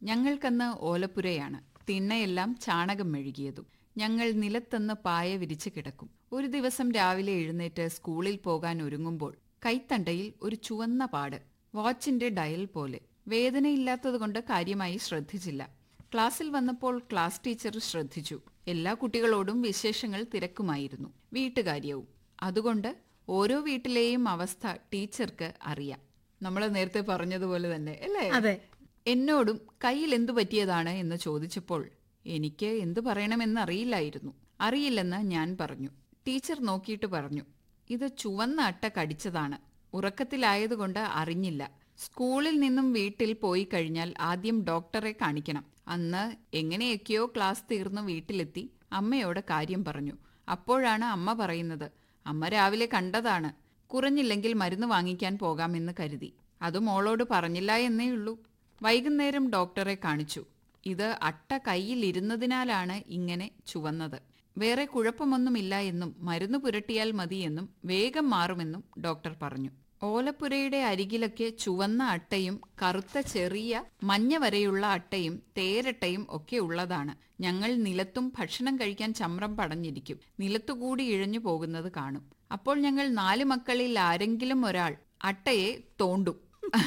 ഞങ്ങൾക്കന്ന് ഓലപ്പുരയാണ് തിണ്ണയെല്ലാം ചാണകം മെഴുകിയതും ഞങ്ങൾ നിലത്തന്ന് പായ വിരിച്ചു കിടക്കും ഒരു ദിവസം രാവിലെ എഴുന്നേറ്റ് സ്കൂളിൽ പോകാൻ ഒരുങ്ങുമ്പോൾ കൈത്തണ്ടയിൽ ഒരു ചുവന്ന പാട് വാച്ചിന്റെ ഡയൽ പോലെ വേദനയില്ലാത്തതുകൊണ്ട് കാര്യമായി ശ്രദ്ധിച്ചില്ല ക്ലാസ്സിൽ വന്നപ്പോൾ ക്ലാസ് ടീച്ചർ ശ്രദ്ധിച്ചു എല്ലാ കുട്ടികളോടും വിശേഷങ്ങൾ തിരക്കുമായിരുന്നു വീട്ടുകാര്യവും അതുകൊണ്ട് ഓരോ വീട്ടിലെയും അവസ്ഥ ടീച്ചർക്ക് അറിയാം നമ്മൾ നേരത്തെ പറഞ്ഞതുപോലെ തന്നെ അല്ലേ അതെ എന്നോടും കയ്യിൽ എന്തു പറ്റിയതാണ് എന്ന് ചോദിച്ചപ്പോൾ എനിക്ക് എന്തു പറയണമെന്ന് അറിയില്ലായിരുന്നു അറിയില്ലെന്ന് ഞാൻ പറഞ്ഞു ടീച്ചർ നോക്കിയിട്ട് പറഞ്ഞു ഇത് ചുവന്ന അട്ട കടിച്ചതാണ് ഉറക്കത്തിലായതുകൊണ്ട് അറിഞ്ഞില്ല സ്കൂളിൽ നിന്നും വീട്ടിൽ പോയി കഴിഞ്ഞാൽ ആദ്യം ഡോക്ടറെ കാണിക്കണം അന്ന് എങ്ങനെയൊക്കെയോ ക്ലാസ് തീർന്ന് വീട്ടിലെത്തി അമ്മയോട് കാര്യം പറഞ്ഞു അപ്പോഴാണ് അമ്മ പറയുന്നത് അമ്മ രാവിലെ കണ്ടതാണ് കുറഞ്ഞില്ലെങ്കിൽ മരുന്ന് വാങ്ങിക്കാൻ പോകാമെന്ന് കരുതി അത് മോളോട് പറഞ്ഞില്ല എന്നേ ഉള്ളൂ വൈകുന്നേരം ഡോക്ടറെ കാണിച്ചു ഇത് അട്ട കയ്യിലിരുന്നതിനാലാണ് ഇങ്ങനെ ചുവന്നത് വേറെ കുഴപ്പമൊന്നുമില്ല എന്നും മരുന്ന് പുരട്ടിയാൽ മതിയെന്നും വേഗം മാറുമെന്നും ഡോക്ടർ പറഞ്ഞു ഓലപ്പുരയുടെ അരികിലൊക്കെ ചുവന്ന അട്ടയും കറുത്ത ചെറിയ മഞ്ഞ വരെയുള്ള അട്ടയും തേരട്ടയും ഒക്കെ ഉള്ളതാണ് ഞങ്ങൾ നിലത്തും ഭക്ഷണം കഴിക്കാൻ ചമ്രം പടഞ്ഞിരിക്കും നിലത്തുകൂടി ഇഴഞ്ഞു പോകുന്നത് കാണും അപ്പോൾ ഞങ്ങൾ നാല് മക്കളിൽ ആരെങ്കിലും ഒരാൾ അട്ടയെ തോണ്ടും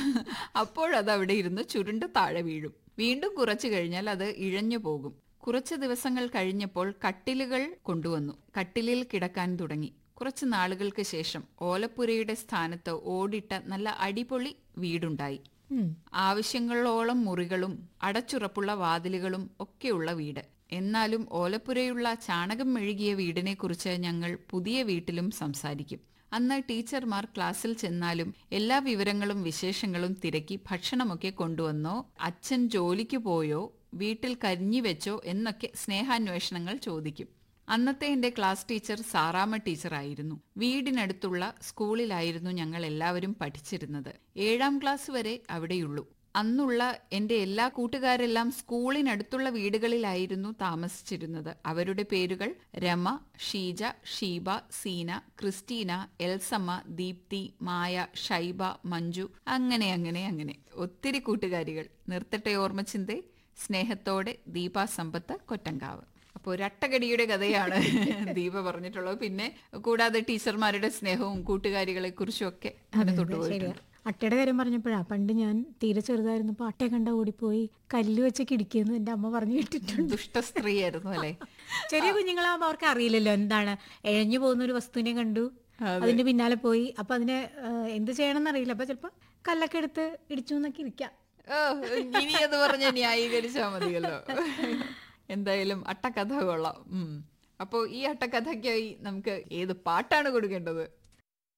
അപ്പോഴത് അവിടെ ഇരുന്ന് ചുരുണ്ട് താഴെ വീഴും വീണ്ടും കുറച്ചു കഴിഞ്ഞാൽ അത് ഇഴഞ്ഞു പോകും കുറച്ച് ദിവസങ്ങൾ കഴിഞ്ഞപ്പോൾ കട്ടിലുകൾ കൊണ്ടുവന്നു കട്ടിലിൽ കിടക്കാൻ തുടങ്ങി കുറച്ച് നാളുകൾക്ക് ശേഷം ഓലപ്പുരയുടെ സ്ഥാനത്ത് ഓടിട്ട നല്ല അടിപൊളി വീടുണ്ടായി ഉം. ആവശ്യങ്ങളോളം മുറികളും അടച്ചുറപ്പുള്ള വാതിലുകളും ഒക്കെയുള്ള വീട് എന്നാലും ഓലപ്പുരയുള്ള ചാണകം മെഴുകിയ വീടിനെക്കുറിച്ച് ഞങ്ങൾ പുതിയ വീട്ടിലും സംസാരിക്കും അന്ന് ടീച്ചർമാർ ക്ലാസ്സിൽ ചെന്നാലും എല്ലാ വിവരങ്ങളും വിശേഷങ്ങളും തിരക്കി ഭക്ഷണമൊക്കെ കൊണ്ടുവന്നോ അച്ഛൻ ജോലിക്ക് പോയോ വീട്ടിൽ കരിഞ്ഞു വെച്ചോ എന്നൊക്കെ സ്നേഹാന്വേഷണങ്ങൾ ചോദിക്കും അന്നത്തെ എന്റെ ക്ലാസ് ടീച്ചർ സാറാമ്മ ടീച്ചറായിരുന്നു വീടിനടുത്തുള്ള സ്കൂളിലായിരുന്നു ഞങ്ങൾ എല്ലാവരും പഠിച്ചിരുന്നത് ഏഴാം ക്ലാസ് വരെ അവിടെയുള്ളൂ അന്നുള്ള എന്റെ എല്ലാ കൂട്ടുകാരെല്ലാം സ്കൂളിനടുത്തുള്ള വീടുകളിലായിരുന്നു താമസിച്ചിരുന്നത് അവരുടെ പേരുകൾ രമ ഷീജ ഷീബ സീന ക്രിസ്റ്റീന എൽസമ്മ ദീപ്തി മായ ഷൈബ മഞ്ജു അങ്ങനെ അങ്ങനെ അങ്ങനെ ഒത്തിരി കൂട്ടുകാരികൾ നിർത്തട്ടെ ഓർമ്മച്ചിന്തേ സ്നേഹത്തോടെ ദീപ സമ്പത്ത് കൊറ്റങ്കാവ് അപ്പോൾ ഒരു അട്ടകടിയുടെ കഥയാണ് ദീപ പറഞ്ഞിട്ടുള്ളത് പിന്നെ കൂടാതെ ടീച്ചർമാരുടെ സ്നേഹവും കൂട്ടുകാരികളെ കുറിച്ചും ഒക്കെ അതിനകത്തോട്ട് ശരിയാ പോയിട്ടുണ്ട് അട്ടയുടെ കാര്യം പറഞ്ഞപ്പോഴാ പണ്ട് ഞാൻ തീരെ ചെറുതായിരുന്നപ്പോൾ അട്ടയെ കണ്ട ഓടിപ്പോയി കല്ല് വെച്ച് കിടിക്കുന്നു എൻ്റെ അമ്മ പറഞ്ഞു കേട്ടിട്ടുണ്ട് ദുഷ്ട സ്ത്രീയായിരുന്നു അല്ലേ ചെറിയ കുഞ്ഞുങ്ങളാകുമ്പോൾ അവർക്ക് അറിയില്ലല്ലോ എന്താണ് എഴഞ്ഞു പോകുന്ന ഒരു വസ്തുവിനെ കണ്ടു അതിന്റെ പിന്നാലെ പോയി അപ്പൊ അതിനെ ആ, എന്ത് ചെയ്യണം എന്നറിയില്ല അപ്പൊ ചിലപ്പോ കല്ലൊക്കെ എടുത്ത് ഇടിച്ചു എന്നൊക്കെ ഇരിക്കാം ഓ ഇനി അത് പറഞ്ഞ് ന്യായീകരിച്ചാ മതിയല്ലോ എന്തായാലും അട്ടക്കഥ കൊള്ളാം ഉം. അപ്പോ ഈ അട്ടക്കഥയ്ക്കായി നമുക്ക് ഏത് പാട്ടാണ് കൊടുക്കേണ്ടത്